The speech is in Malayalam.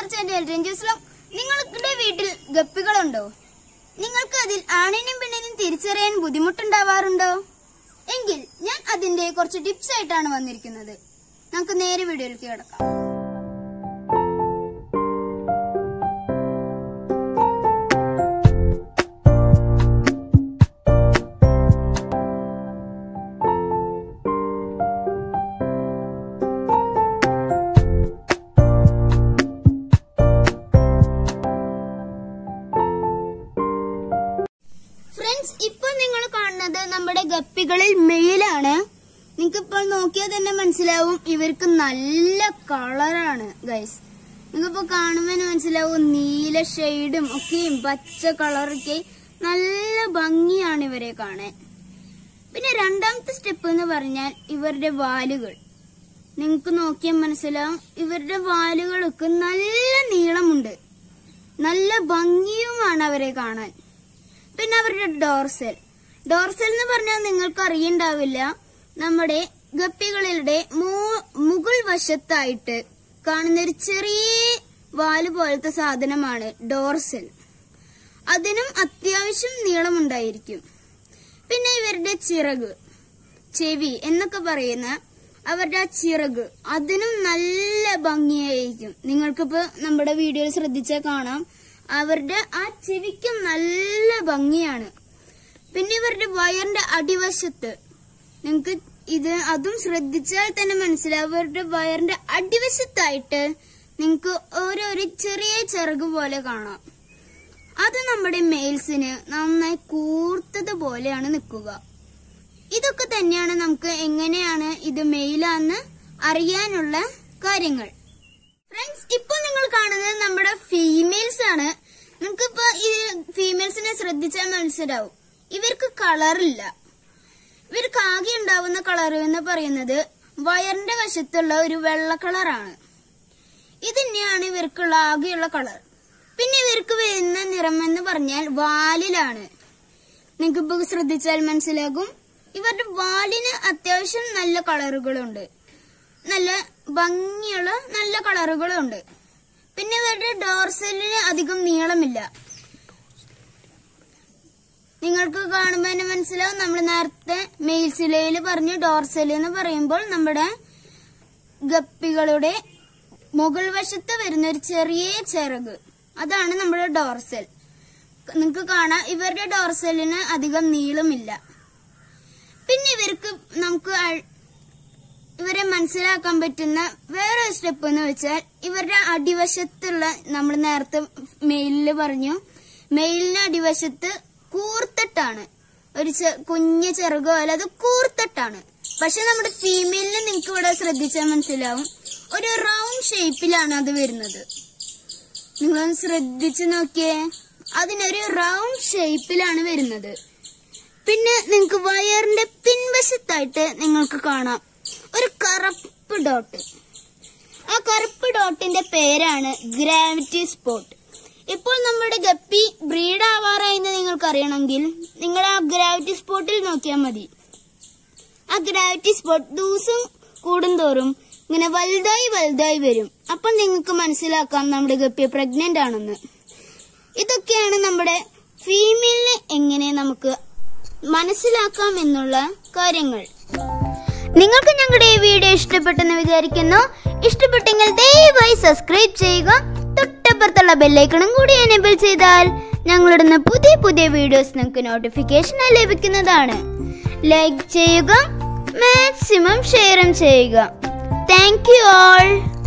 മച്ച് ആൻഡ് എൽറ്റൻജസ്ലം നിങ്ങളുടെ വീട്ടിൽ ഗപ്പികളുണ്ടോ നിങ്ങൾക്ക് അതിൽ ആണിനും പെണ്ണിനും തിരിച്ചറിയാൻ ബുദ്ധിമുട്ടുണ്ടാവാറുണ്ടോ എങ്കിൽ ഞാൻ അതിന്റെ കുറച്ച് ടിപ്സ് ആയിട്ടാണ് വന്നിരിക്കുന്നത് നമുക്ക് നേരെ വീഡിയോയിലേക്ക് കിടക്കാം ഫ്രണ്ട്സ് ഇപ്പൊ നിങ്ങൾ കാണുന്നത് നമ്മുടെ ഗപ്പികളിൽ മെയിലാണ് നിങ്ങൾക്ക് ഇപ്പോൾ നോക്കിയാൽ തന്നെ മനസ്സിലാവും ഇവർക്ക് നല്ല കളറാണ് ഗൈസ് നിങ്ങൾക്കിപ്പോ കാണുമ്പോൾ മനസ്സിലാവും നീല ഷെയ്ഡും ഒക്കെയും പച്ച കളറൊക്കെ നല്ല ഭംഗിയാണ് ഇവരെ കാണാൻ പിന്നെ രണ്ടാമത്തെ സ്റ്റെപ്പ് എന്ന് പറഞ്ഞാൽ ഇവരുടെ വാലുകൾ നിങ്ങൾക്ക് നോക്കിയാൽ മനസ്സിലാവും ഇവരുടെ വാലുകൾക്ക് നല്ല നീളമുണ്ട് നല്ല ഭംഗിയുമാണ് അവരെ കാണാൻ പിന്നെ അവരുടെ ഡോർസൽ ഡോർസൽ എന്ന് പറഞ്ഞാൽ നിങ്ങൾക്ക് അറിയണ്ടാവില്ല നമ്മുടെ ഗപ്പികളുടെ മൂ- മുകൾ വശത്തായിട്ട് കാണുന്ന ഒരു ചെറിയ വാല് പോലത്തെ സാധനമാണ് ഡോർസൽ അതിനും അത്യാവശ്യം നീളമുണ്ടായിരിക്കും പിന്നെ ഇവരുടെ ചിറക് ചെവി എന്നൊക്കെ പറയുന്ന അവരുടെ ആ ചിറക് അതിനും നല്ല ഭംഗിയായിരിക്കും നിങ്ങൾക്കിപ്പോ നമ്മുടെ വീഡിയോയിൽ ശ്രദ്ധിച്ചാൽ കാണാം അവരുടെ ആ ചെവിക്കും നല്ല ഭംഗിയാണ് പിന്നെ ഇവരുടെ വയറിന്റെ അടിവശത്ത് നിങ്ങൾക്ക് ഇത് അതും ശ്രദ്ധിച്ചാൽ തന്നെ മനസ്സിലാവും ഇവരുടെ വയറിന്റെ അടിവശത്തായിട്ട് നിങ്ങൾക്ക് ഓരോരോ ചെറിയ ചിറക് പോലെ കാണാം അത് നമ്മുടെ മെയിൽസിന് നന്നായി കൂർത്തത് പോലെയാണ് നിൽക്കുക ഇതൊക്കെ തന്നെയാണ് നമുക്ക് എങ്ങനെയാണ് ഇത് മെയിലാന്ന് അറിയാനുള്ള കാര്യങ്ങൾ ഫ്രണ്ട്സ് ഇപ്പൊ നിങ്ങൾ കാണുന്നത് നമ്മുടെ ഫീമെയിൽസ് ആണ് നിങ്ങൾക്ക് ഇപ്പൊ ഈ ഫീമെയിൽസിനെ ശ്രദ്ധിച്ചാൽ മനസ്സിലാവും ഇവർക്ക് കളറില്ല ഇവർക്ക് ആകെ ഉണ്ടാവുന്ന കളർ എന്ന് പറയുന്നത് വയറിന്റെ വശത്തുള്ള ഒരു വെള്ള കളറാണ് ഇത് തന്നെയാണ് ഇവർക്കുള്ള ആകെയുള്ള കളർ പിന്നെ ഇവർക്ക് വരുന്ന നിറം എന്ന് പറഞ്ഞാൽ വാലിലാണ് നിങ്ങൾക്ക് ഇപ്പൊ ശ്രദ്ധിച്ചാൽ മനസ്സിലാകും ഇവരുടെ വാലിന് അത്യാവശ്യം നല്ല കളറുകളുണ്ട് നല്ല ഭംഗിയുള്ള നല്ല കളറുകളുണ്ട് പിന്നെ ഇവരുടെ ഡോർസലിന് അധികം നീളമില്ല നിങ്ങൾക്ക് കാണുമ്പോൾ തന്നെ മനസ്സിലാവും നമ്മൾ നേരത്തെ മെയിൽസിലയിൽ പറഞ്ഞു ഡോർസൽ എന്ന് പറയുമ്പോൾ നമ്മുടെ ഗപ്പികളുടെ മുകൾ വശത്ത് വരുന്ന ഒരു ചെറിയ ചിറക് അതാണ് നമ്മുടെ ഡോർസൽ നിങ്ങൾക്ക് കാണാം ഇവരുടെ ഡോർസലിന് അധികം നീളമില്ല പിന്നെ ഇവർക്ക് നമുക്ക് അ- ഇവരെ മനസ്സിലാക്കാൻ പറ്റുന്ന വേറെ സ്റ്റെപ്പ് എന്ന് വെച്ചാൽ ഇവരുടെ അടിവശത്തുള്ള നമ്മൾ നേരത്തെ മെയിലില് പറഞ്ഞു മെയിലിന് അടിവശത്ത് കൂർത്തട്ടാണ് ഒരു ചെ- കുഞ്ഞ് ചെറുകോ അല്ല അത് കൂർത്തട്ടാണ് പക്ഷെ നമ്മുടെ ഫീമെയിലിന് നിങ്ങൾക്ക് ഇവിടെ ശ്രദ്ധിച്ചാൽ മനസ്സിലാവും ഒരു റൗണ്ട് ഷേപ്പിലാണ് അത് വരുന്നത് നിങ്ങളൊന്ന് ശ്രദ്ധിച്ചു നോക്കിയേ അതിനൊരു റൗണ്ട് ഷേപ്പിലാണ് വരുന്നത് പിന്നെ നിങ്ങൾക്ക് വയറിന്റെ പിൻവശത്തായിട്ട് നിങ്ങൾക്ക് കാണാം ഒരു കറുപ്പ് ഡോട്ട് ആ കറുപ്പ് ഡോട്ടിന്റെ പേരാണ് ഗ്രാവിറ്റി സ്പോട്ട് ഇപ്പോൾ നമ്മുടെ ഗപ്പി ബ്രീഡ് ആവാറായെന്ന് നിങ്ങൾക്ക് അറിയണമെങ്കിൽ നിങ്ങൾ ആ ഗ്രാവിറ്റി സ്പോട്ടിൽ നോക്കിയാൽ മതി ആ ഗ്രാവിറ്റി സ്പോട്ട് ദിവസം കൂടുന്തോറും ഇങ്ങനെ വലുതായി വലുതായി വരും അപ്പോൾ നിങ്ങൾക്ക് മനസ്സിലാക്കാം നമ്മുടെ ഗപ്പി പ്രഗ്നന്റ് ആണെന്ന് ഇതൊക്കെയാണ് നമ്മുടെ ഫീമെയിലിനെ എങ്ങനെ നമുക്ക് മനസ്സിലാക്കാം എന്നുള്ള കാര്യങ്ങൾ നിങ്ങൾക്ക് ഞങ്ങളുടെ ഈ വീഡിയോ ഇഷ്ടപ്പെട്ടെന്ന് വിചാരിക്കുന്നു ഇഷ്ടപ്പെട്ടെങ്കിൽ ദയവായി സബ്സ്ക്രൈബ് ചെയ്യുക തൊട്ടപ്പുറത്തുള്ള ബെല്ലൈക്കണും കൂടി എനേബിൾ ചെയ്താൽ ഞങ്ങളിടുന്ന പുതിയ പുതിയ വീഡിയോസ് നിങ്ങൾക്ക് നോട്ടിഫിക്കേഷനായി ലഭിക്കുന്നതാണ് ലൈക്ക് ചെയ്യുക മാക്സിമം ഷെയറും ചെയ്യുക താങ്ക് യു ഓൾ